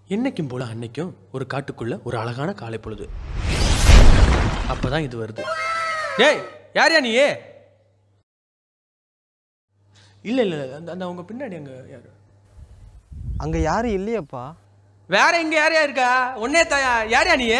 என்னைக்கும் போல அன்னைக்கும் ஒரு காட்டுக்குள்ள ஒரு அழகான காலை பொழுது அப்பதான் இது வருது டேய் யார் யா நீ இல்ல இல்ல இல்ல, அந்த அந்த உங்க பின்னாடி அங்க யாரு அங்க யாரும் இல்லையேப்பா வேற எங்க யாரையா இருக்கா ஒன்னே தாயா யாரையா நீ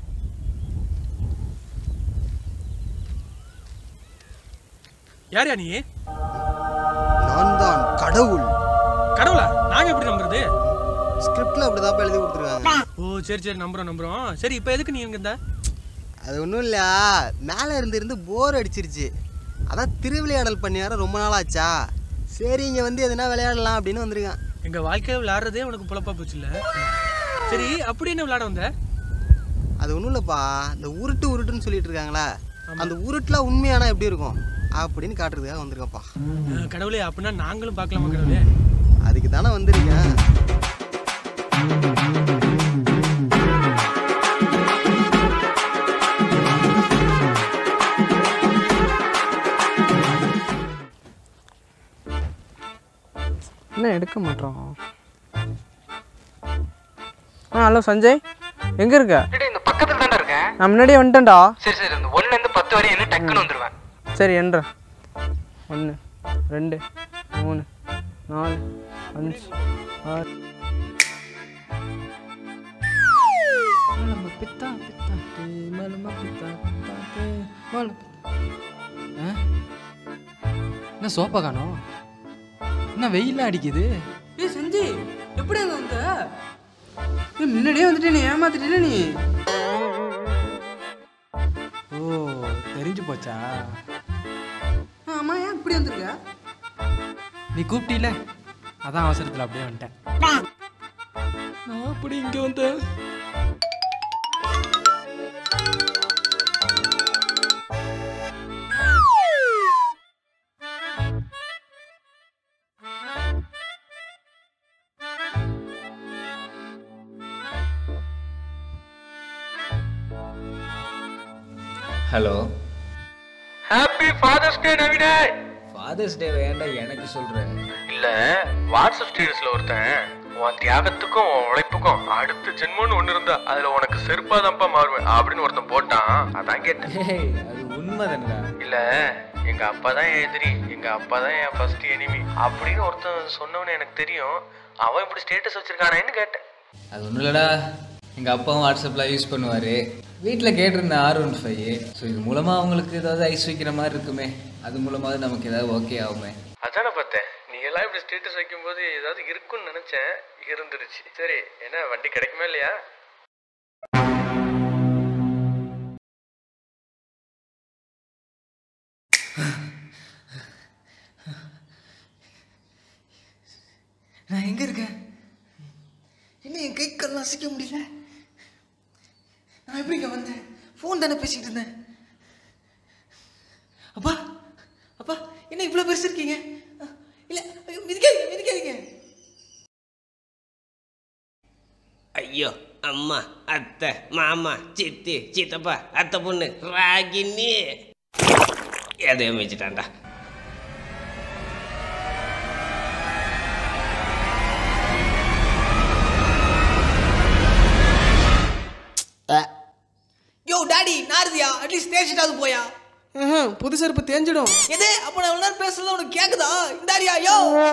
யாரையா நீ நான் தான் கடவுள் கடவுளா நாங்க எப்படி நம்புறது ஸ்கிரிப்ட்ல அப்படிதான் எழுதி கொடுத்துருக்காங்க ஓ சரி சரி நம்புறோம் நம்புறோம் சரி இப்போ எதுக்கு நீ இங்க இருந்த அது ஒன்றும் இல்லை மேலே இருந்து இருந்து போர் அடிச்சிருச்சு அதான் திருவிளையாடல் பண்ணி வர ரொம்ப நாள் ஆச்சா சரி இங்கே வந்து எதுனா விளையாடலாம் அப்படின்னு வந்திருக்கான் எங்க வாழ்க்கையில விளையாடுறதே உனக்கு புலப்பா போச்சு இல்ல சரி அப்படி என்ன விளையாட வந்த அது ஒன்றும் இல்லைப்பா இந்த உருட்டு உருட்டுன்னு சொல்லிட்டு இருக்காங்களா அந்த உருட்டுலாம் உண்மையானா எப்படி இருக்கும் அப்படின்னு காட்டுறதுக்காக வந்திருக்கப்பா அஹ், கடவுளே அப்படின்னா நாங்களும் பார்க்கலாமா கடவுளே அதுக்கு தானே வந்திருக்கேன் என்ன எடுக்க மாட்டோம் ஆ ஹலோ சஞ்சய் எங்கே இருக்க டேய் இந்த பக்கத்துல தானே இருக்கேன் நான் முன்னாடியே வந்துட்டேன்டா சரி சரி இந்த ஒண்ணுல இருந்து பத்து வரையும் என்ன டக்குன்னு வந்துருவேன் சரி என்ற ஒன்று ரெண்டு மூணு நாலு அஞ்சு ஆறு மலம பித்தா பித்தா தே, மலம பித்தா பித்தா தே, மலம பித்தா. ஆ? என்ன சோப்பா காணோம் என்ன வெயிலாம் அடிக்குது ஏ சஞ்சய் எப்படி அங்க வந்த ஏய், முன்னாடியே வந்துட்டு நீ ஏமாத்திட்டே நீ ஓ தெரிஞ்சு போச்சா ஆமா ஏன் இப்படி வந்திருக்க நீ கூப்பிட்டீல அதான் அவசரத்தில் அப்படியே வந்துட்டேன் நான் அப்படி இங்கே வந்தேன் ஹலோ ஹாப்பி ஃபாதர்ஸ் டே நவீனே ஃபாதர்ஸ் டே வேண்டாம் எனக்கு சொல்கிறேன் இல்ல வாட்ஸ்அப் ஸ்டேட்டஸ்ல ஒருத்தன் உன் தியாகத்துக்கும் உன் உழைப்புக்கும் அடுத்த ஜென்மம்னு ஒண்ணு இருந்தா அதுல உனக்கு செருப்பாதான்ப்பா மாறுவேன் அப்படின்னு ஒருத்தன் போட்டான் அதான் கேட்டேன் ஏய் அது உண்மைதான்டா இல்ல எங்க அப்பா தான் என் எதிரி எங்க அப்பா தான் என் ஃபர்ஸ்ட் எனிமி அப்படின்னு ஒருத்தன் சொன்னவனு எனக்கு தெரியும் அவன் இப்படி ஸ்டேட்டஸ் வச்சிருக்கானேன்னு கேட்டேன் அது ஒன்றும் இல்லைடா எங்கள் அப்பாவும் வாட்ஸ்அப்பில் யூஸ் பண்ணுவார் வீட்டில் கேட்டிருந்தேன் ஆர் ஒன் ஃபைவ் ஸோ இது மூலமாக அவங்களுக்கு ஏதாவது ஐஸ் வைக்கிற மாதிரி இருக்குமே அது மூலமாக நமக்கு ஏதாவது ஓகே ஆகுமே அதானே பார்த்தேன் நீ எல்லாம் இப்படி ஸ்டேட்டஸ் வைக்கும்போது ஏதாவது இருக்கும்னு நினைச்சேன் இருந்துருச்சு சரி என்ன வண்டி கிடைக்குமா இல்லையா நான் எங்கே இருக்கேன் என்ன என் கை கால்லாம் அசைக்க முடியல நான் எப்படி இங்கே வந்தேன் ஃபோன் தானே பேசிக்கிட்டு இருந்தேன் அப்பா அப்பா என்ன இவ்வளோ பெருசு இருக்கீங்க இல்லை ஐயோ மிதிக்காதீங்க மிதிக்காதீங்க ஐயோ அம்மா அத்தை மாமா சித்தி சித்தப்பா அத்தை பொண்ணு ராகினி எதையும் வச்சுட்டான்டா யோ டாடி நாரதியா அட்லீஸ்ட் தேய்ச்சிட்டாவது போயா புது செருப்பு தேஞ்சிடும் எது அப்போ நான் இவ்வளவு நேரம் பேசுறது உனக்கு கேக்குதா இந்தாரியா யோ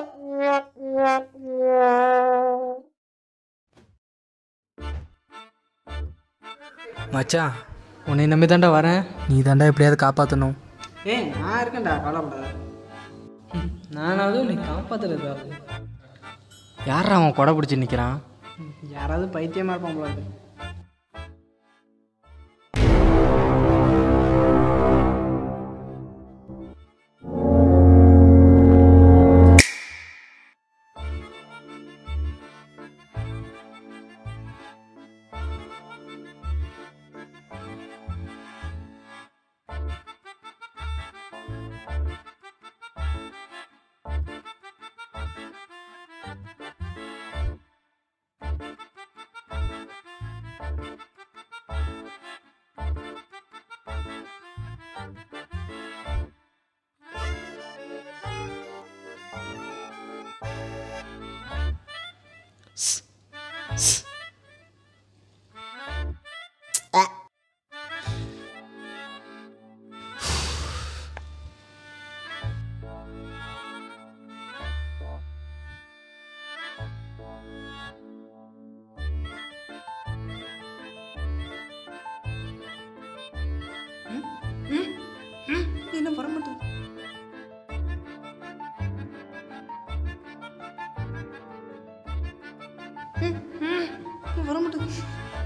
மச்சான் உன்னை நம்பி தாண்டா வரேன் நீ தாண்டா எப்படியாவது காப்பாற்றணும் ஏய் நான் இருக்கேன்டா கவலைப்படாத நானாவது உன்னை காப்பாத்துறதாவது யாரா அவன் கொடை பிடிச்சி நிற்கிறான் யாராவது பைத்தியமாக இருப்பான் போல இருக்கு. வர மாட்டேங்குது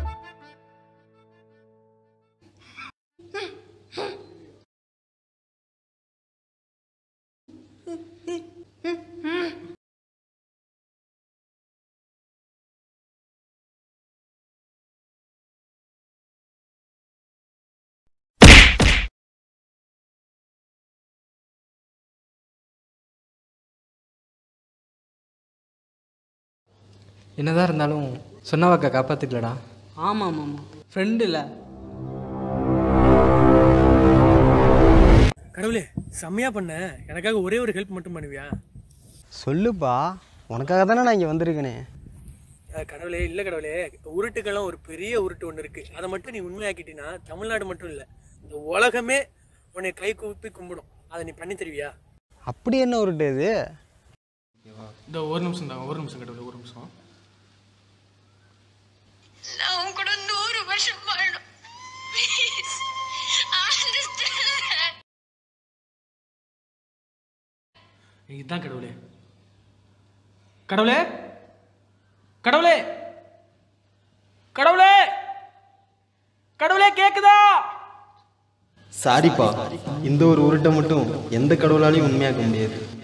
என்னதான் இருந்தாலும் சொன்னவாக்கா காப்பாற்றிக்கலடா ஆமாம் ஆமாம் ஆமாம் ஃப்ரெண்டு இல்லை கடவுளே செம்மையா பண்ண எனக்காக ஒரே ஒரு ஹெல்ப் மட்டும் பண்ணுவியா சொல்லுப்பா உனக்காக தானே நான் இங்கே வந்திருக்கேனே அஹ் கடவுளே இல்லை கடவுளே உருட்டுக்கெல்லாம் ஒரு பெரிய உருட்டு ஒன்று இருக்கு அதை மட்டும் நீ உண்மையாக்கிட்டீன்னா தமிழ்நாடு மட்டும் இல்லை இந்த உலகமே உன்னை கை கூப்பி கும்பிடும் அதை நீ பண்ணி தருவியா அப்படி என்ன உருட்டு இது இந்த ஒரு நிமிஷம் தான் ஒரு நிமிஷம் கடவுளே ஒரு நிமிஷம் நான் உன் கூட நூறு வருஷம் வாழணும் ப்ளீஸ் அண்டர்ஸ்டாண்ட் இதுதான் கடவுளே கடவுளே கடவுளே கடவுளே கடவுளே கேக்குதா சாரிப்பா இந்த ஒரு உருட்டை மட்டும் எந்த கடவுளாலையும் உண்மையாக்க முடியாது